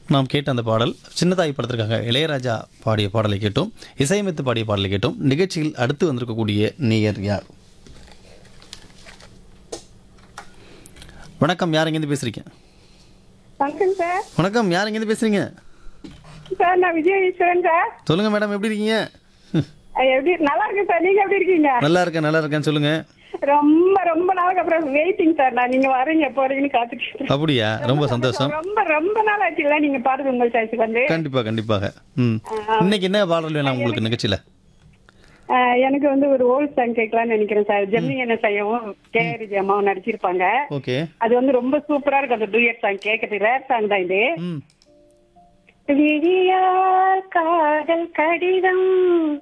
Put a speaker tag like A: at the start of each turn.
A: நாம் கேட்ட அந்த பாடல் சின்னதாய் படத்திற்காக இளையராஜா பாடிய பாடலை கேட்டோம் இசையமைத்து பாடிய பாடலை கேட்டோம் நிகழ்ச்சியில் அடுத்து வந்திருக்கக்கூடிய நேயர் யார் வணக்கம் யார் எங்கேருந்து பேசுறீங்க
B: வணக்கம் சார்
A: வணக்கம் யார் எங்கேருந்து பேசுறீங்க
B: சார் நான் விஜய் ஈஸ்வரன் சார்
A: சொல்லுங்க மேடம் எப்படி இருக்கீங்க
B: அஹ் எப்படி நல்லா இருக்கேன் சார் நீங்க எப்படி இருக்கீங்க
A: நல்லா இருக்கேன் நல்லா இருக்கேன் சொல்லுங்க
B: ரொம்ப ரொம்ப நாளுக்கு அப்புறம் வெயிட்டிங் சார் நான் நீங்க வரீங்க போறீங்கன்னு காத்துட்டு இருக்கேன்.
A: அப்படியா ரொம்ப சந்தோஷம்
B: ரொம்ப ரொம்ப நாள் ஆச்சுல நீங்க பாருங்க உங்கள் சாய்ஸுக்கு வந்து
A: கண்டிப்பா கண்டிப்பாக ம் இன்னைக்கு என்ன பாடல் வேணும் உங்களுக்கு நிகழ்ச்சியில
B: அஹ் எனக்கு வந்து ஒரு ஓல்ட் சாங் கேட்கலாம்னு நினைக்கிறேன் சார் ஜெமினி என்ன செய்யவும் கேஆர் அம்மாவும் நடிச்சிருப்பாங்க
A: ஓகே
B: அது வந்து ரொம்ப சூப்பரா இருக்கும் அந்த டூயட் சாங் கேட்கறது ரேர் சாங் தான் இது
A: ம்
B: விழியால் காதல் கடிதம்